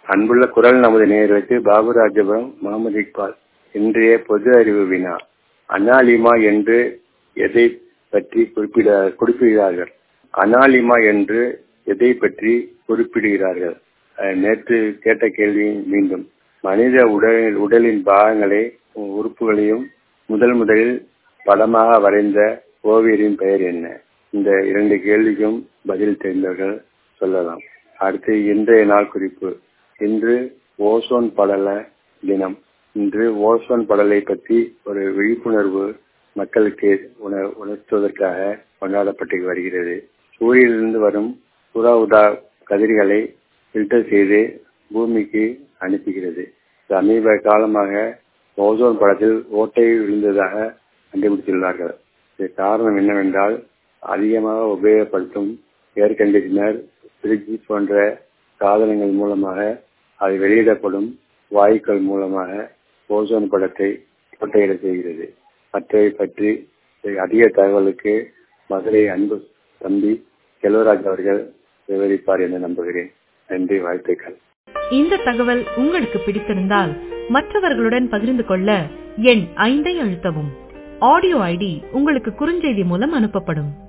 அன்புள்ள குரல் நமது நேயர்களுக்கு பாபுராஜபுரம் முகமது இக்பால் இன்றைய பொது அறிவு வினா அனாலிமா என்று எதை பற்றி குறிப்பிட குறிப்பிடுகிறார்கள் அனாலிமா என்று எதை பற்றி குறிப்பிடுகிறார்கள் அஹ் நேற்று கேட்ட கேள்வி மீண்டும் மனித உடலில் உடலின் பாகங்களை உறுப்புகளையும் முதல் முதலில் படமாக வரைந்த ஓவியரின் பெயர் என்ன இந்த இரண்டு கேள்விக்கும் பதில் தெரிந்தவர்கள் சொல்லலாம் அடுத்து இன்றைய நாள் குறிப்பு இன்று ஓசோன் படல தினம் இன்று ஓசோன் படலை பற்றி ஒரு விழிப்புணர்வு மக்களுக்கு உணர் உணர்த்துவதற்காக கொண்டாடப்பட்டு வருகிறது சூரியனிலிருந்து வரும் புற உதா கதிர்களை ஃபில்டர் செய்து பூமிக்கு அனுப்புகிறது சமீப காலமாக ஓசோன் படத்தில் ஓட்டை விழுந்ததாக கண்டுபிடித்துள்ளார்கள் இது காரணம் என்னவென்றால் அதிகமாக உபயோகப்படுத்தும் ஏர் கண்டிஷனர் பிரிட்ஜ் போன்ற சாதனங்கள் மூலமாக அது வெளியிடப்படும் வாயுக்கள் மூலமாக ஓசோன் படத்தை ஓட்டையிட செய்கிறது மற்றவை பற்றி அதிக தகவலுக்கு மதுரை அன்பு தம்பி செல்வராஜ் அவர்கள் விவரிப்பார் என நம்புகிறேன் நன்றி வாழ்த்துக்கள் இந்த தகவல் உங்களுக்கு பிடித்திருந்தால் மற்றவர்களுடன் பகிர்ந்து கொள்ள எண் ஐந்தை அழுத்தவும் ஆடியோ ஐடி உங்களுக்கு குறுஞ்செய்தி மூலம் அனுப்பப்படும்